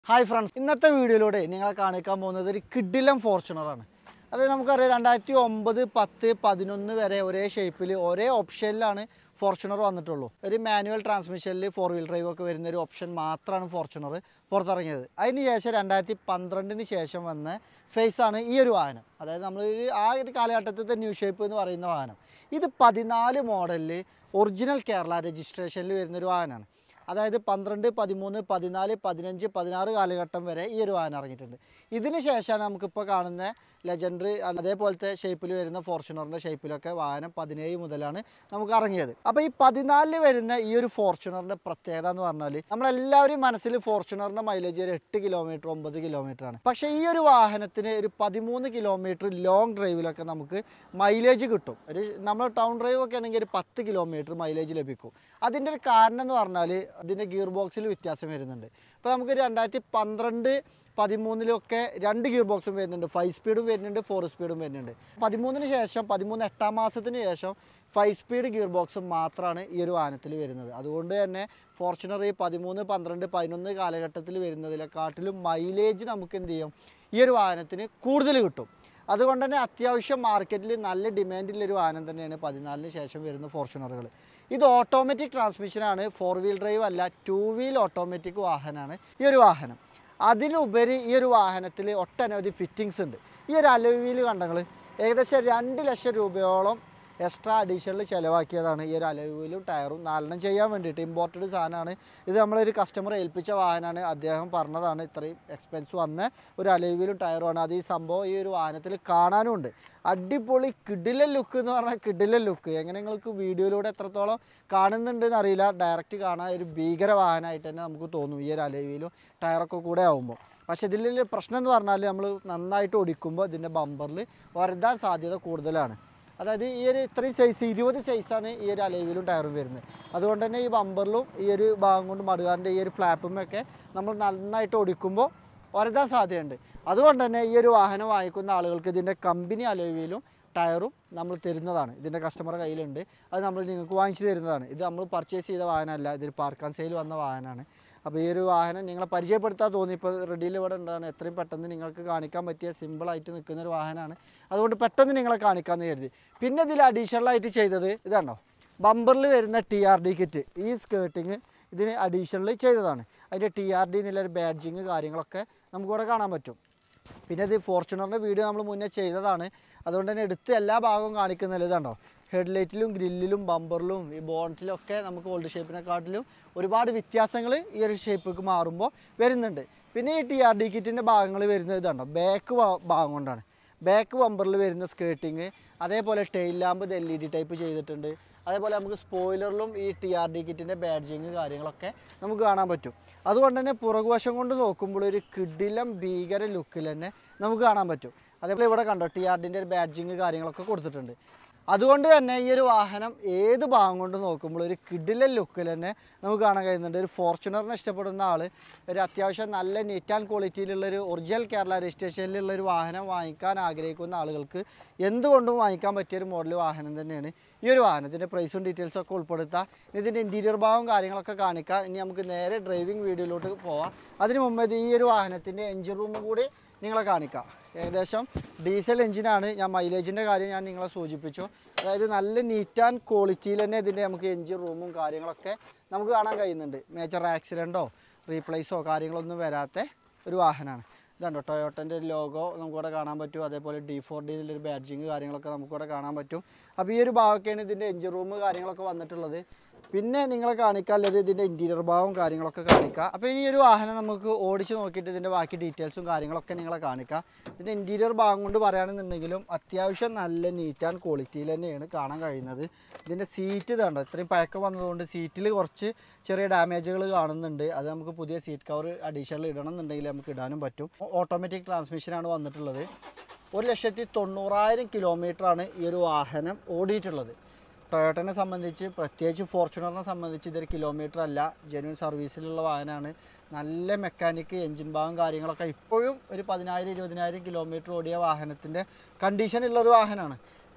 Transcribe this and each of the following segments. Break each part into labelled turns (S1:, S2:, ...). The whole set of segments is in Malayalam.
S1: ഹായ് ഫ്രണ്ട്സ് ഇന്നത്തെ വീഡിയോയിലൂടെ നിങ്ങളെ കാണിക്കാൻ പോകുന്നത് ഒരു കിഡിലം ഫോർച്യൂണറാണ് അതായത് നമുക്കറിയാം രണ്ടായിരത്തി ഒമ്പത് പത്ത് പതിനൊന്ന് വരെ ഒരേ ഷേപ്പിൽ ഒരേ ഓപ്ഷനിലാണ് ഫോർച്യൂണർ വന്നിട്ടുള്ളൂ ഒരു മാനുവൽ ട്രാൻസ്മിഷനിൽ ഫോർ വീൽ ഡ്രൈവ് ഒക്കെ വരുന്ന ഒരു ഓപ്ഷൻ മാത്രമാണ് ഫോർച്യൂണർ പുറത്തിറങ്ങിയത് അതിന് ശേഷം രണ്ടായിരത്തി പന്ത്രണ്ടിന് ശേഷം വന്ന ഫേസാണ് ഈ ഒരു വാഹനം അതായത് നമ്മൾ ആ ഒരു കാലഘട്ടത്തിലത്തെ ന്യൂ ഷേപ്പ് എന്ന് പറയുന്ന വാഹനം ഇത് പതിനാല് മോഡലിൽ ഒറിജിനൽ കേരള രജിസ്ട്രേഷനിൽ വരുന്നൊരു വാഹനമാണ് അതായത് പന്ത്രണ്ട് പതിമൂന്ന് പതിനാല് പതിനഞ്ച് പതിനാറ് കാലഘട്ടം വരെ ഈ ഒരു വാഹനം ഇറങ്ങിയിട്ടുണ്ട് ഇതിന് ശേഷമാണ് നമുക്കിപ്പോൾ കാണുന്ന ലെജൻഡറി അതേപോലത്തെ ഷേപ്പിൽ വരുന്ന ഫോർച്യൂണറിൻ്റെ ഷേപ്പിലൊക്കെ വാഹനം പതിനേഴ് മുതലാണ് നമുക്ക് ഇറങ്ങിയത് അപ്പോൾ ഈ പതിനാലിൽ വരുന്ന ഈ ഒരു ഫോർച്യൂണറിൻ്റെ പ്രത്യേകത എന്ന് പറഞ്ഞാൽ നമ്മളെല്ലാവരും മനസ്സിൽ ഫോർച്യൂണറിൻ്റെ മൈലേജ് ഒരു എട്ട് കിലോമീറ്റർ ഒമ്പത് കിലോമീറ്റർ ആണ് പക്ഷേ ഈ ഒരു വാഹനത്തിന് ഒരു പതിമൂന്ന് കിലോമീറ്റർ ലോങ് ഡ്രൈവിലൊക്കെ നമുക്ക് മൈലേജ് കിട്ടും ഒരു നമ്മൾ ടൗൺ ഡ്രൈവ് ഒക്കെ ആണെങ്കിൽ ഒരു പത്ത് കിലോമീറ്റർ മൈലേജ് ലഭിക്കും അതിൻ്റെ ഒരു കാരണം എന്ന് പറഞ്ഞാൽ അതിൻ്റെ ഗിയർ ബോക്സിൽ വ്യത്യാസം വരുന്നുണ്ട് ഇപ്പോൾ നമുക്ക് രണ്ടായിരത്തി പന്ത്രണ്ട് പതിമൂന്നിലൊക്കെ രണ്ട് ഗിയർ ബോക്സും വരുന്നുണ്ട് ഫൈവ് സ്പീഡും വരുന്നുണ്ട് ഫോർ സ്പീഡും വരുന്നുണ്ട് പതിമൂന്നിന് ശേഷം പതിമൂന്ന് എട്ടാം മാസത്തിന് ശേഷം ഫൈവ് സ്പീഡ് ഗിയർ ബോക്സ് മാത്രമാണ് ഈ ഒരു വാഹനത്തിൽ വരുന്നത് അതുകൊണ്ട് തന്നെ ഫോർച്യൂണർ ഈ പതിമൂന്ന് പന്ത്രണ്ട് പതിനൊന്ന് കാലഘട്ടത്തിൽ വരുന്നതിനെക്കാട്ടിലും മൈലേജ് നമുക്ക് എന്ത് ചെയ്യും ഈ ഒരു വാഹനത്തിന് കൂടുതൽ കിട്ടും അതുകൊണ്ട് തന്നെ അത്യാവശ്യം മാർക്കറ്റിൽ നല്ല ഡിമാൻഡിലൊരു വാഹനം തന്നെയാണ് പതിനാലിന് ശേഷം വരുന്ന ഫോർച്യൂണറുകൾ ഇത് ഓട്ടോമാറ്റിക് ട്രാൻസ്മിഷനാണ് ഫോർ വീൽ ഡ്രൈവ് അല്ല ടു വീൽ ഓട്ടോമാറ്റിക് വാഹനമാണ് ഈ ഒരു വാഹനം അതിലുപരി ഈ ഒരു വാഹനത്തിൽ ഒട്ടനവധി ഫിറ്റിങ്സ് ഉണ്ട് ഈ ഒരു അലോയ് വീല് കണ്ടങ്ങൾ ഏകദേശം രണ്ട് ലക്ഷം രൂപയോളം എക്സ്ട്രാ അഡീഷണൽ ചിലവാക്കിയതാണ് ഈ ഒരു അലോയ് വീലും ടയറും നാലെണ്ണം ചെയ്യാൻ വേണ്ടിയിട്ട് ഇമ്പോർട്ടഡ് സാധനമാണ് ഇത് നമ്മളൊരു കസ്റ്റമർ ഏൽപ്പിച്ച വാഹനമാണ് അദ്ദേഹം പറഞ്ഞതാണ് ഇത്രയും എക്സ്പെൻസ് വന്ന ഒരു അലോയ് വീലും ടയറുമാണ് അത് ഈ സംഭവം ഈ ഒരു വാഹനത്തിൽ കാണാനും ഉണ്ട് അടിപൊളി കിടിലൻ ലുക്ക് എന്ന് പറഞ്ഞാൽ കിടിലൻ ലുക്ക് എങ്ങനെ നിങ്ങൾക്ക് വീഡിയോയിലൂടെ എത്രത്തോളം കാണുന്നുണ്ടെന്ന് അറിയില്ല ഡയറക്റ്റ് കാണാൻ ഒരു ഭീകര വാഹനമായിട്ട് തന്നെ നമുക്ക് തോന്നും ഈ ഒരു അലവിയിലും ടയറൊക്കെ കൂടെ ആവുമ്പോൾ പക്ഷേ ഇതിൽ പ്രശ്നം എന്ന് പറഞ്ഞാൽ നമ്മൾ നന്നായിട്ട് ഓടിക്കുമ്പോൾ ഇതിൻ്റെ ബമ്പറിൽ വരതാൻ സാധ്യത കൂടുതലാണ് അതായത് ഈ ഒരു ഇത്രയും സൈസ് ഇരുപത് സൈസാണ് ഈ ഒരു അലവിലും ടയറും വരുന്നത് അതുകൊണ്ട് തന്നെ ഈ ബമ്പറിലും ഈ ഒരു ഭാഗം കൊണ്ട് മടുകാറിൻ്റെ ഈ ഒരു ഫ്ലാപ്പുമൊക്കെ നമ്മൾ നന്നായിട്ട് ഓടിക്കുമ്പോൾ വരതാൻ സാധ്യതയുണ്ട് അതുകൊണ്ട് തന്നെ ഈ ഒരു വാഹനം വാങ്ങിക്കുന്ന ആളുകൾക്ക് ഇതിൻ്റെ കമ്പനി അലോവിയിലും ടയറും നമ്മൾ തരുന്നതാണ് ഇതിൻ്റെ കസ്റ്റമർ കയ്യിലുണ്ട് അത് നമ്മൾ നിങ്ങൾക്ക് വാങ്ങിച്ചു തരുന്നതാണ് ഇത് നമ്മൾ പർച്ചേസ് ചെയ്ത വാഹനമല്ല ഇതൊരു പാർക്ക് ആൻഡ് സെയിൽ വന്ന വാഹനമാണ് അപ്പോൾ ഈ ഒരു വാഹനം നിങ്ങളെ പരിചയപ്പെടുത്താൻ തോന്നി ഇപ്പോൾ റെഡിയിൽ ഇവിടെ ഉണ്ടാണ് എത്രയും പെട്ടെന്ന് നിങ്ങൾക്ക് കാണിക്കാൻ പറ്റിയ സിമ്പിളായിട്ട് നിൽക്കുന്ന ഒരു വാഹനമാണ് അതുകൊണ്ട് പെട്ടെന്ന് നിങ്ങളെ കാണിക്കാമെന്ന് കരുതി പിന്നെ ഇതിൽ അഡീഷണലായിട്ട് ചെയ്തത് ഇതാണോ ബമ്പറിൽ വരുന്ന ടി ആർ ഡി കിറ്റ് ഈ സ്കേർട്ടിങ് ഇതിന് അഡീഷണൽ ചെയ്തതാണ് അതിൻ്റെ ടി ആർ ഡി എന്നുള്ളൊരു ബാഡ്ജിങ് കാര്യങ്ങളൊക്കെ നമുക്കിവിടെ കാണാൻ പറ്റും പിന്നെ ഇത് ഫോർച്യൂണറിൻ്റെ വീഡിയോ നമ്മൾ മുന്നേ ചെയ്തതാണ് അതുകൊണ്ട് തന്നെ എടുത്ത് എല്ലാ ഭാഗവും കാണിക്കുന്നില്ല ഇതാണ്ടോ ഹെഡ്ലൈറ്റിലും ഗ്രില്ലിലും ബമ്പറിലും ഈ ബോണറ്റിലും ഒക്കെ നമുക്ക് ഓൾഡ് ഷേപ്പിനെക്കാട്ടിലും ഒരുപാട് വ്യത്യാസങ്ങൾ ഈ ഒരു ഷേപ്പിലേക്ക് മാറുമ്പോൾ വരുന്നുണ്ട് പിന്നെ ഈ ടി ആർ ഡി കിറ്റിൻ്റെ ഭാഗങ്ങൾ വരുന്നത് ഇതാണ്ടോ ബാക്ക് ഭാഗം കൊണ്ടാണ് ബാക്ക് ബമ്പറിൽ വരുന്ന സ്കേർട്ടിങ് അതേപോലെ ടെയിൽ ലാമ്പ് ഇത് എൽ ഇ ഡി ടൈപ്പ് ചെയ്തിട്ടുണ്ട് അതേപോലെ നമുക്ക് സ്പോയിലറിലും ഈ ടി ആർ ഡി കിറ്റിൻ്റെ ബാഡ്ജിങ് കാര്യങ്ങളൊക്കെ നമുക്ക് കാണാൻ പറ്റും അതുകൊണ്ട് തന്നെ പുറകുവശം കൊണ്ട് നോക്കുമ്പോൾ ഒരു കിടിലം ഭീകര ലുക്കിൽ തന്നെ നമുക്ക് കാണാൻ പറ്റും അതേപോലെ ഇവിടെ കണ്ടോ ടി ആർ ഡിൻ്റെ ഒരു ബാഡ്ജിങ് കാര്യങ്ങളൊക്കെ കൊടുത്തിട്ടുണ്ട് അതുകൊണ്ട് തന്നെ ഈ ഒരു വാഹനം ഏത് ഭാഗം കൊണ്ട് നോക്കുമ്പോൾ ഒരു കിടിലൻ ലുക്കിൽ തന്നെ നമുക്ക് കാണാൻ കഴിയുന്നുണ്ട് ഒരു ഫോർച്യൂണറിനെ ഇഷ്ടപ്പെടുന്ന ആൾ ഒരു അത്യാവശ്യം നല്ല നീറ്റ് ആൻഡ് ക്വാളിറ്റിയിലുള്ള ഒരു ഒറിജിനൽ കേരള രജിസ്ട്രേഷനിലുള്ള ഒരു വാഹനം വാങ്ങിക്കാൻ ആഗ്രഹിക്കുന്ന ആളുകൾക്ക് എന്തുകൊണ്ടും വാങ്ങിക്കാൻ പറ്റിയ ഒരു മോഡൽ വാഹനം തന്നെയാണ് ഈ ഒരു വാഹനത്തിൻ്റെ പ്രൈസും ഡീറ്റെയിൽസും ഒക്കെ ഉൾപ്പെടുത്താം ഇനി ഇതിൻ്റെ ഇൻറ്റീരിയർ ഭാഗം കാര്യങ്ങളൊക്കെ കാണിക്കാം ഇനി നമുക്ക് നേരെ ഡ്രൈവിംഗ് വീഡിയോയിലോട്ട് പോവാം അതിന് മുമ്പ് ഇത് ഈ ഒരു വാഹനത്തിൻ്റെ എഞ്ചിൻ റൂം കൂടി നിങ്ങളെ കാണിക്കാം ഏകദേശം ഡീസൽ എഞ്ചിനാണ് ഞാൻ മൈലേജിൻ്റെ കാര്യം ഞാൻ നിങ്ങളെ സൂചിപ്പിച്ചു അതായത് നല്ല നീറ്റ് ആൻഡ് ക്വാളിറ്റിയിൽ തന്നെ ഇതിൻ്റെ നമുക്ക് എഞ്ചിൻ റൂമും കാര്യങ്ങളൊക്കെ നമുക്ക് കാണാൻ കഴിയുന്നുണ്ട് മേജർ ആക്സിഡൻറ്റോ റീപ്ലേസോ കാര്യങ്ങളൊന്നും വരാത്ത ഒരു വാഹനമാണ് ഇതുണ്ടോ ടൊയോട്ടൻ്റെ ഒരു ലോഗോ നമുക്കിവിടെ കാണാൻ പറ്റും അതേപോലെ ഡി ഫോർ ഡിയിലൊരു ഒരു ബാഡ്ജിങ് കാര്യങ്ങളൊക്കെ നമുക്കിവിടെ കാണാൻ പറ്റും അപ്പോൾ ഈ ഒരു ഭാഗമൊക്കെയാണ് ഇതിൻ്റെ എഞ്ചിൻ റൂം കാര്യങ്ങളൊക്കെ വന്നിട്ടുള്ളത് പിന്നെ നിങ്ങളെ കാണിക്കാനുള്ളത് ഇതിൻ്റെ ഇൻറ്റീരിയർ ഭാഗവും കാര്യങ്ങളൊക്കെ കാണിക്കാം അപ്പോൾ ഇനി ഒരു വാഹനം നമുക്ക് ഓടിച്ച് നോക്കിയിട്ട് ഇതിൻ്റെ ബാക്കി ഡീറ്റെയിൽസും കാര്യങ്ങളൊക്കെ നിങ്ങളെ കാണിക്കാം ഇതിൻ്റെ ഇൻറ്റീരിയർ ഭാഗം കൊണ്ട് പറയുകയാണെന്നുണ്ടെങ്കിലും അത്യാവശ്യം നല്ല നീറ്റ് ആൻഡ് ക്വാളിറ്റിയിൽ തന്നെയാണ് കാണാൻ കഴിയുന്നത് ഇതിൻ്റെ സീറ്റ് ഇതുണ്ടോ ഇത്രയും പഴക്കം വന്നതുകൊണ്ട് സീറ്റിൽ കുറച്ച് ചെറിയ ഡാമേജുകൾ കാണുന്നുണ്ട് അത് നമുക്ക് പുതിയ സീറ്റ് കവർ അഡീഷണൽ ഇടണം എന്നുണ്ടെങ്കിൽ നമുക്ക് ഇടാനും പറ്റും ഓട്ടോമാറ്റിക് ട്രാൻസ്മിഷനാണ് വന്നിട്ടുള്ളത് ഒരു ലക്ഷത്തി തൊണ്ണൂറായിരം കിലോമീറ്ററാണ് ഈ ഒരു വാഹനം ഓടിയിട്ടുള്ളത് ടൊയോട്ടനെ സംബന്ധിച്ച് പ്രത്യേകിച്ച് ഫോർച്യൂണറിനെ സംബന്ധിച്ച് ഇതൊരു കിലോമീറ്റർ അല്ല ജെന്യൂൻ സർവീസിലുള്ള വാഹനമാണ് നല്ല മെക്കാനിക്ക് എൻജിൻ ഭാഗം കാര്യങ്ങളൊക്കെ ഇപ്പോഴും ഒരു പതിനായിരം ഇരുപതിനായിരം കിലോമീറ്റർ ഓടിയ വാഹനത്തിൻ്റെ കണ്ടീഷനുള്ള ഒരു വാഹനമാണ്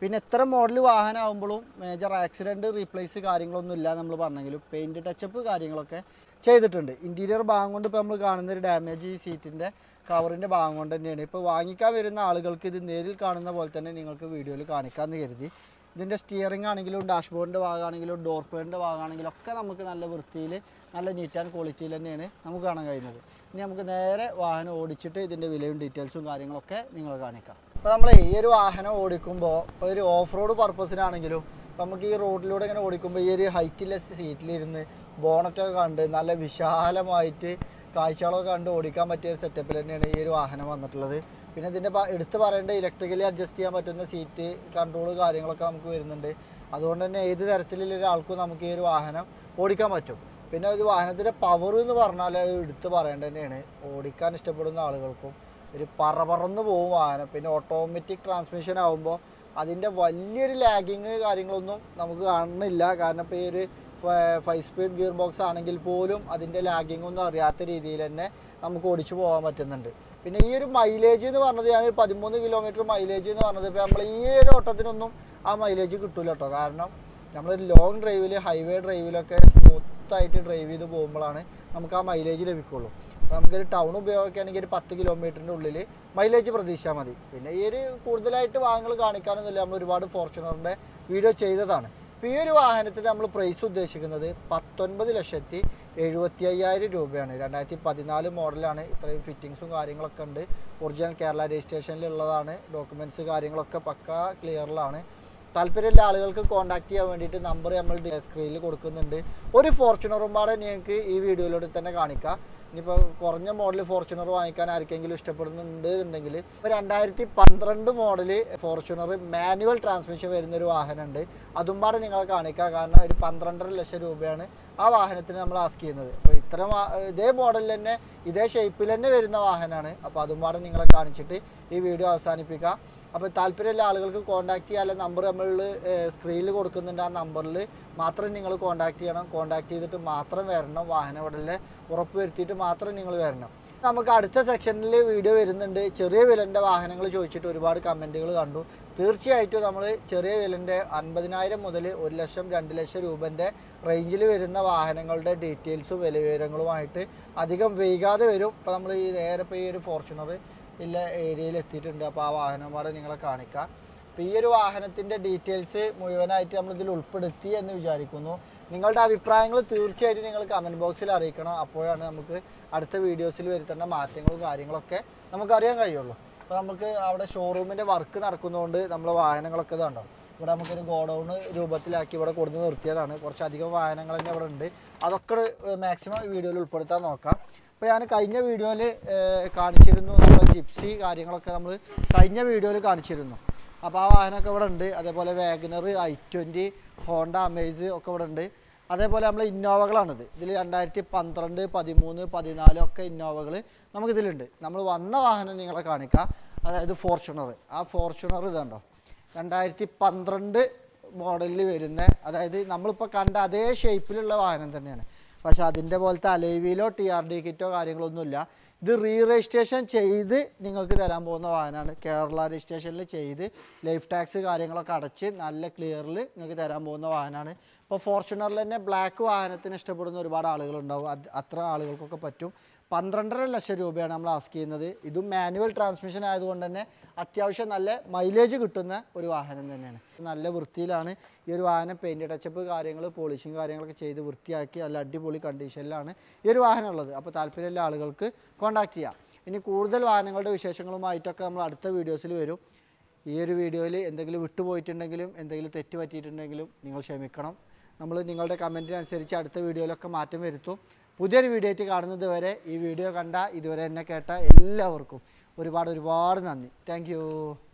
S1: പിന്നെ എത്ര മോഡൽ വാഹനമാകുമ്പോഴും മേജർ ആക്സിഡൻറ്റ് റീപ്ലേസ് കാര്യങ്ങളൊന്നും ഇല്ല നമ്മൾ പറഞ്ഞെങ്കിലും പെയിൻറ്റ് ടച്ചപ്പ് കാര്യങ്ങളൊക്കെ ചെയ്തിട്ടുണ്ട് ഇൻറ്റീരിയർ ഭാഗം കൊണ്ട് ഇപ്പോൾ നമ്മൾ കാണുന്ന ഒരു ഡാമേജ് ഈ സീറ്റിൻ്റെ കവറിൻ്റെ ഭാഗം കൊണ്ട് തന്നെയാണ് ഇപ്പോൾ വാങ്ങിക്കാൻ വരുന്ന ആളുകൾക്ക് ഇത് നേരിൽ കാണുന്ന പോലെ തന്നെ നിങ്ങൾക്ക് വീഡിയോയിൽ കാണിക്കാമെന്ന് കരുതി ഇതിൻ്റെ സ്റ്റിയറിംഗ് ആണെങ്കിലും ഡാഷ്ബോർഡിൻ്റെ ഭാഗമാണെങ്കിലും ഡോർ പേഡിൻ്റെ ഭാഗമാണെങ്കിലും ഒക്കെ നമുക്ക് നല്ല വൃത്തിയിൽ നല്ല നീറ്റ് ആൻഡ് ക്വാളിറ്റിയിൽ തന്നെയാണ് നമുക്ക് കാണാൻ കഴിയുന്നത് ഇനി നമുക്ക് നേരെ വാഹനം ഓടിച്ചിട്ട് ഇതിൻ്റെ വിലയും ഡീറ്റെയിൽസും കാര്യങ്ങളൊക്കെ നിങ്ങൾ കാണിക്കാം അപ്പോൾ നമ്മൾ ഈ ഒരു വാഹനം ഓടിക്കുമ്പോൾ ഇപ്പോൾ ഒരു ഓഫ് റോഡ് പർപ്പസിനാണെങ്കിലും ഇപ്പം നമുക്ക് ഈ റോഡിലൂടെ ഇങ്ങനെ ഓടിക്കുമ്പോൾ ഈ ഒരു ഹൈറ്റിലെ സീറ്റിലിരുന്ന് ബോണറ്റൊക്കെ കണ്ട് നല്ല വിശാലമായിട്ട് കാഴ്ചകളൊക്കെ കണ്ട് ഓടിക്കാൻ പറ്റിയ ഒരു സെറ്റപ്പിൽ തന്നെയാണ് ഈ ഒരു വാഹനം വന്നിട്ടുള്ളത് പിന്നെ ഇതിൻ്റെ പ- എടുത്ത് പറയേണ്ട ഇലക്ട്രിക്കലി അഡ്ജസ്റ്റ് ചെയ്യാൻ പറ്റുന്ന സീറ്റ് കൺട്രോൾ കാര്യങ്ങളൊക്കെ നമുക്ക് വരുന്നുണ്ട് അതുകൊണ്ട് തന്നെ ഏത് തരത്തിലുള്ള ഒരാൾക്കും നമുക്ക് ഈ ഒരു വാഹനം ഓടിക്കാൻ പറ്റും പിന്നെ ഒരു വാഹനത്തിൻ്റെ പവർ എന്ന് പറഞ്ഞാൽ അത് എടുത്ത് പറയേണ്ടത് തന്നെയാണ് ഓടിക്കാൻ ഇഷ്ടപ്പെടുന്ന ആളുകൾക്കും ഒരു പറപറന്ന് പോകും വാഹനം പിന്നെ ഓട്ടോമാറ്റിക് ട്രാൻസ്മിഷൻ ആകുമ്പോൾ അതിൻ്റെ വലിയൊരു ലാഗിങ് കാര്യങ്ങളൊന്നും നമുക്ക് കാണുന്നില്ല കാരണം ഇപ്പോൾ ഈ ഒരു ഫൈവ് സ്പീഡ് ഗിയർ ബോക്സ് ആണെങ്കിൽ പോലും അതിൻ്റെ ലാഗിങ് ഒന്നും അറിയാത്ത രീതിയിൽ തന്നെ നമുക്ക് ഓടിച്ചു പോകാൻ പറ്റുന്നുണ്ട് പിന്നെ ഈ ഒരു മൈലേജ് എന്ന് പറഞ്ഞത് ഞാൻ പതിമൂന്ന് കിലോമീറ്റർ മൈലേജ് എന്ന് പറഞ്ഞത് ഇപ്പോൾ നമ്മൾ ഈ ഒരു ഓട്ടത്തിനൊന്നും ആ മൈലേജ് കിട്ടൂല കേട്ടോ കാരണം നമ്മൾ ലോങ് ഡ്രൈവിൽ ഹൈവേ ഡ്രൈവിലൊക്കെ സ്മൂത്തായിട്ട് ഡ്രൈവ് ചെയ്ത് പോകുമ്പോഴാണ് നമുക്ക് ആ മൈലേജ് ലഭിക്കുള്ളൂ അപ്പോൾ നമുക്കൊരു ടൗൺ ഉപയോഗിക്കുകയാണെങ്കിൽ ഒരു പത്ത് കിലോമീറ്ററിൻ്റെ ഉള്ളിൽ മൈലേജ് പ്രതീക്ഷിച്ചാൽ മതി പിന്നെ ഈ ഒരു കൂടുതലായിട്ട് വാഹനങ്ങൾ കാണിക്കാനൊന്നുമില്ല നമ്മൾ ഒരുപാട് ഫോർച്യൂണറിൻ്റെ വീഡിയോ ചെയ്തതാണ് ഇപ്പോൾ ഈ ഒരു വാഹനത്തിന് നമ്മൾ പ്രൈസ് ഉദ്ദേശിക്കുന്നത് പത്തൊൻപത് ലക്ഷത്തി എഴുപത്തി അയ്യായിരം രൂപയാണ് രണ്ടായിരത്തി പതിനാല് മോഡലാണ് ഇത്രയും ഫിറ്റിങ്സും കാര്യങ്ങളൊക്കെ ഉണ്ട് ഒറിജിനൽ കേരള രജിസ്ട്രേഷനിലുള്ളതാണ് ഡോക്യുമെൻറ്റ്സ് കാര്യങ്ങളൊക്കെ പക്കാ ക്ലിയറിലാണ് താല്പര്യമുള്ള ആളുകൾക്ക് കോൺടാക്ട് ചെയ്യാൻ വേണ്ടിയിട്ട് നമ്പർ നമ്മൾ സ്ക്രീനിൽ കൊടുക്കുന്നുണ്ട് ഒരു ഫോർച്യൂണറും പാടെ നിങ്ങൾക്ക് ഈ വീഡിയോയിലൂടെ തന്നെ കാണിക്കാം ഇനിയിപ്പോൾ കുറഞ്ഞ മോഡൽ ഫോർച്യൂണർ വാങ്ങിക്കാൻ ആർക്കെങ്കിലും ഇഷ്ടപ്പെടുന്നുണ്ട് എന്നുണ്ടെങ്കിൽ ഇപ്പോൾ രണ്ടായിരത്തി പന്ത്രണ്ട് മോഡൽ ഫോർച്യൂണർ മാനുവൽ ട്രാൻസ്മിഷൻ വരുന്ന ഒരു വാഹനമുണ്ട് അതും പാടെ നിങ്ങളെ കാണിക്കാം കാരണം ഒരു പന്ത്രണ്ടര ലക്ഷം രൂപയാണ് ആ വാഹനത്തിന് നമ്മൾ ആസ്ക് ചെയ്യുന്നത് അപ്പോൾ ഇത്തരം വാ- ഇതേ മോഡലിൽ തന്നെ ഇതേ ഷേപ്പിൽ തന്നെ വരുന്ന വാഹനമാണ് അപ്പോൾ അതും പാടെ നിങ്ങളെ കാണിച്ചിട്ട് ഈ വീഡിയോ അവസാനിപ്പിക്കാം അപ്പോൾ താല്പര്യമുള്ള ആളുകൾക്ക് കോൺടാക്ട് ചെയ്യാനുള്ള നമ്പർ നമ്മൾ സ്ക്രീനിൽ കൊടുക്കുന്നുണ്ട് ആ നമ്പറിൽ മാത്രം നിങ്ങൾ കോൺടാക്ട് ചെയ്യണം കോൺടാക്ട് ചെയ്തിട്ട് മാത്രം വരണം വാഹനം ഉടനെ ഉറപ്പ് വരുത്തിയിട്ട് മാത്രം നിങ്ങൾ വരണം നമുക്ക് അടുത്ത സെക്ഷനിൽ വീഡിയോ വരുന്നുണ്ട് ചെറിയ വിലൻ്റെ വാഹനങ്ങൾ ചോദിച്ചിട്ട് ഒരുപാട് കമൻറ്റുകൾ കണ്ടു തീർച്ചയായിട്ടും നമ്മൾ ചെറിയ വിലൻ്റെ അൻപതിനായിരം മുതൽ ഒരു ലക്ഷം രണ്ട് ലക്ഷം രൂപൻ്റെ റേഞ്ചിൽ വരുന്ന വാഹനങ്ങളുടെ ഡീറ്റെയിൽസും വില വിവരങ്ങളുമായിട്ട് അധികം വൈകാതെ വരും ഇപ്പോൾ നമ്മൾ ഈ നേരെ ഇപ്പോൾ ഈ ഒരു ഫോർച്യൂണർ ഇല്ല ഏരിയയിൽ എത്തിയിട്ടുണ്ട് അപ്പോൾ ആ വാഹനം പാടെ നിങ്ങളെ കാണിക്കാം അപ്പോൾ ഈ ഒരു വാഹനത്തിൻ്റെ ഡീറ്റെയിൽസ് മുഴുവനായിട്ട് നമ്മൾ ഇതിൽ ഉൾപ്പെടുത്തി എന്ന് വിചാരിക്കുന്നു നിങ്ങളുടെ അഭിപ്രായങ്ങൾ തീർച്ചയായിട്ടും നിങ്ങൾ കമൻറ്റ് ബോക്സിൽ അറിയിക്കണം അപ്പോഴാണ് നമുക്ക് അടുത്ത വീഡിയോസിൽ വരുത്തേണ്ട മാറ്റങ്ങളും കാര്യങ്ങളൊക്കെ നമുക്കറിയാൻ കഴിയുള്ളൂ അപ്പോൾ നമുക്ക് അവിടെ ഷോറൂമിൻ്റെ വർക്ക് നടക്കുന്നതുകൊണ്ട് നമ്മൾ വാഹനങ്ങളൊക്കെ ഇതുണ്ടോ ഇവിടെ നമുക്കൊരു ഗോഡൗൺ രൂപത്തിലാക്കി ഇവിടെ കൊടുത്ത് നിർത്തിയതാണ് കുറച്ചധികം വാഹനങ്ങൾ തന്നെ ഇവിടെ ഉണ്ട് അതൊക്കെ മാക്സിമം വീഡിയോയിൽ ഉൾപ്പെടുത്താൻ നോക്കാം ഇപ്പോൾ ഞാൻ കഴിഞ്ഞ വീഡിയോയിൽ കാണിച്ചിരുന്നു നമ്മുടെ ജിപ്സി കാര്യങ്ങളൊക്കെ നമ്മൾ കഴിഞ്ഞ വീഡിയോയിൽ കാണിച്ചിരുന്നു അപ്പോൾ ആ വാഹനമൊക്കെ ഇവിടെ ഉണ്ട് അതേപോലെ Wagon R I twenty Honda Amaze ഒക്കെ ഇവിടെ ഉണ്ട് അതേപോലെ നമ്മൾ ഇന്നോവകളാണിത് ഇതിൽ രണ്ടായിരത്തി പന്ത്രണ്ട് പതിമൂന്ന് പതിനാല് ഒക്കെ ഇന്നോവകൾ നമുക്കിതിലുണ്ട് നമ്മൾ വന്ന വാഹനം നിങ്ങളെ കാണിക്കാം അതായത് ഫോർച്യൂണർ ആ ഫോർച്യൂണർ ഇതുണ്ടോ രണ്ടായിരത്തി പന്ത്രണ്ട് മോഡലിൽ വരുന്ന അതായത് നമ്മളിപ്പോൾ കണ്ട അതേ ഷേപ്പിലുള്ള വാഹനം തന്നെയാണ് പക്ഷേ അതിൻ്റെ പോലത്തെ അലൈവിയിലോ ടി ആർ ഡി കിറ്റോ കാര്യങ്ങളൊന്നുമില്ല ഇത് റീ രജിസ്ട്രേഷൻ ചെയ്ത് നിങ്ങൾക്ക് തരാൻ പോകുന്ന വാഹനമാണ് കേരള രജിസ്ട്രേഷനിൽ ചെയ്ത് ലൈഫ് ടാക്സ് കാര്യങ്ങളൊക്കെ അടച്ച് നല്ല ക്ലിയറിൽ നിങ്ങൾക്ക് തരാൻ പോകുന്ന വാഹനമാണ് ഇപ്പോൾ ഫോർച്യൂണറിൽ തന്നെ ബ്ലാക്ക് വാഹനത്തിന് ഇഷ്ടപ്പെടുന്ന ഒരുപാട് ആളുകളുണ്ടാവും അത് അത്ര ആളുകൾക്കൊക്കെ പറ്റും പന്ത്രണ്ടര ലക്ഷം രൂപയാണ് നമ്മൾ ആസ്ക് ചെയ്യുന്നത് ഇതും മാനുവൽ ട്രാൻസ്മിഷൻ ആയതുകൊണ്ട് തന്നെ അത്യാവശ്യം നല്ല മൈലേജ് കിട്ടുന്ന ഒരു വാഹനം തന്നെയാണ് നല്ല വൃത്തിയിലാണ് ഈ ഒരു വാഹനം പെയിൻറ്റ് ടച്ചപ്പ് കാര്യങ്ങൾ പോളിഷിങ് കാര്യങ്ങളൊക്കെ ചെയ്ത് വൃത്തിയാക്കി നല്ല അടിപൊളി കണ്ടീഷനിലാണ് ഈ ഒരു വാഹനം ഉള്ളത് അപ്പോൾ താല്പര്യമുള്ള ആളുകൾക്ക് കോൺടാക്ട് ചെയ്യാം ഇനി കൂടുതൽ വാഹനങ്ങളുടെ വിശേഷങ്ങളുമായിട്ടൊക്കെ നമ്മൾ അടുത്ത വീഡിയോസിൽ വരും ഈ ഒരു വീഡിയോയിൽ എന്തെങ്കിലും വിട്ടുപോയിട്ടുണ്ടെങ്കിലും എന്തെങ്കിലും തെറ്റ് പറ്റിയിട്ടുണ്ടെങ്കിലും നിങ്ങൾ ക്ഷമിക്കണം നമ്മൾ നിങ്ങളുടെ കമൻറ്റിനനുസരിച്ച് അടുത്ത വീഡിയോയിലൊക്കെ മാറ്റം വരുത്തും പുതിയൊരു വീഡിയോ ആയിട്ട് കാണുന്നത് വരെ ഈ വീഡിയോ കണ്ട ഇതുവരെ എന്നെ കേട്ട എല്ലാവർക്കും ഒരുപാട് ഒരുപാട് നന്ദി താങ്ക്